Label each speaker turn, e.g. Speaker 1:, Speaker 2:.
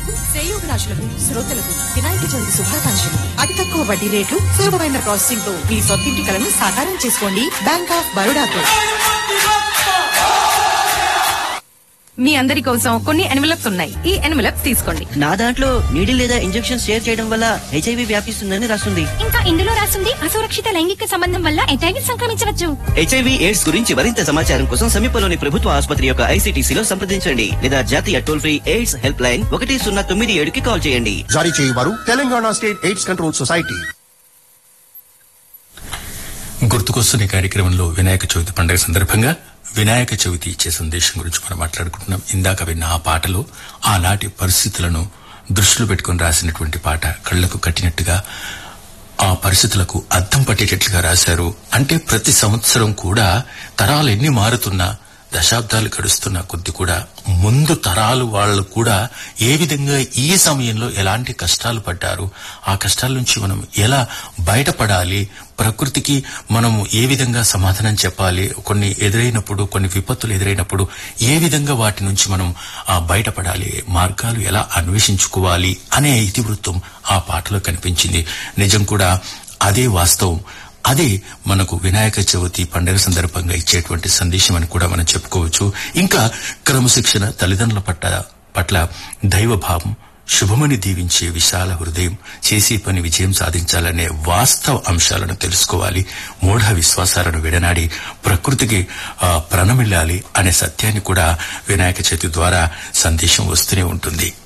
Speaker 1: శ్రేయోభిలాషులకు శ్రోతలకు వినాయక చవితి శుభాకాంక్షలు అతి తక్కువ వడ్డీ రేట్లు సులభమైన ప్రాసెసింగ్ తో మీ సొంతింటి కలను సాకారం చేసుకోండి బ్యాంక్ ఆఫ్ బరోడాతో
Speaker 2: మీ అందరి కోసం కొన్ని ఎన్వలప్స్ ఉన్నాయి ఈ ఎన్వలప్స్ తీసుకోండి
Speaker 3: నా దాంట్లో నీడి లేదా ఇంజెక్షన్ షేర్ చేయడం వల్ల హెచ్ఐవి వ్యాపిస్తుందని రాస్తుంది
Speaker 4: ఇంకా ఇందులో రాస్తుంది అసురక్షిత లైంగిక సంబంధం వల్ల ఎటైవి సంక్రమించవచ్చు
Speaker 3: హెచ్ఐవి ఎయిడ్స్ గురించి మరింత సమాచారం కోసం సమీపంలోని ప్రభుత్వ ఆసుపత్రి యొక్క ఐసీటీసీలో సంప్రదించండి లేదా జాతీయ toll free AIDS helpline ఒకటి సున్నా తొమ్మిది ఏడుకి కాల్ చేయండి
Speaker 5: జారీ చేయవారు Telangana state AIDS control society
Speaker 6: గుర్తుకొస్తున్న ఈ కార్యక్రమంలో వినాయక చవితి పండుగ సందర్భంగా వినాయక చవితి ఇచ్చే సందేశం గురించి మనం మాట్లాడుకుంటున్నాం ఇందాక విన్న ఆ పాటలో ఆనాటి పరిస్థితులను దృష్టిలో పెట్టుకుని రాసినటువంటి పాట కళ్లకు కట్టినట్టుగా ఆ పరిస్థితులకు అద్దం పట్టేటట్లుగా రాశారు అంటే ప్రతి సంవత్సరం కూడా తరాలు ఎన్ని మారుతున్నా దశాబ్దాలు గడుస్తున్న కొద్ది కూడా ముందు తరాలు వాళ్ళు కూడా ఏ విధంగా ఈ సమయంలో ఎలాంటి కష్టాలు పడ్డారు ఆ కష్టాల నుంచి మనం ఎలా బయటపడాలి ప్రకృతికి మనము ఏ విధంగా సమాధానం చెప్పాలి కొన్ని ఎదురైనప్పుడు కొన్ని విపత్తులు ఎదురైనప్పుడు ఏ విధంగా వాటి నుంచి మనం ఆ బయటపడాలి మార్గాలు ఎలా అన్వేషించుకోవాలి అనే ఇతివృత్తం ఆ పాటలో కనిపించింది నిజం కూడా అదే వాస్తవం అదే మనకు వినాయక చవితి పండుగ సందర్భంగా ఇచ్చేటువంటి సందేశం అని కూడా మనం చెప్పుకోవచ్చు ఇంకా క్రమశిక్షణ తల్లిదండ్రుల పట్ల పట్ల దైవభావం శుభమని దీవించే విశాల హృదయం చేసే పని విజయం సాధించాలనే వాస్తవ అంశాలను తెలుసుకోవాలి మూఢ విశ్వాసాలను విడనాడి ప్రకృతికి ఆ, ప్రణమిల్లాలి అనే సత్యాన్ని కూడా వినాయక చవితి ద్వారా సందేశం వస్తూనే ఉంటుంది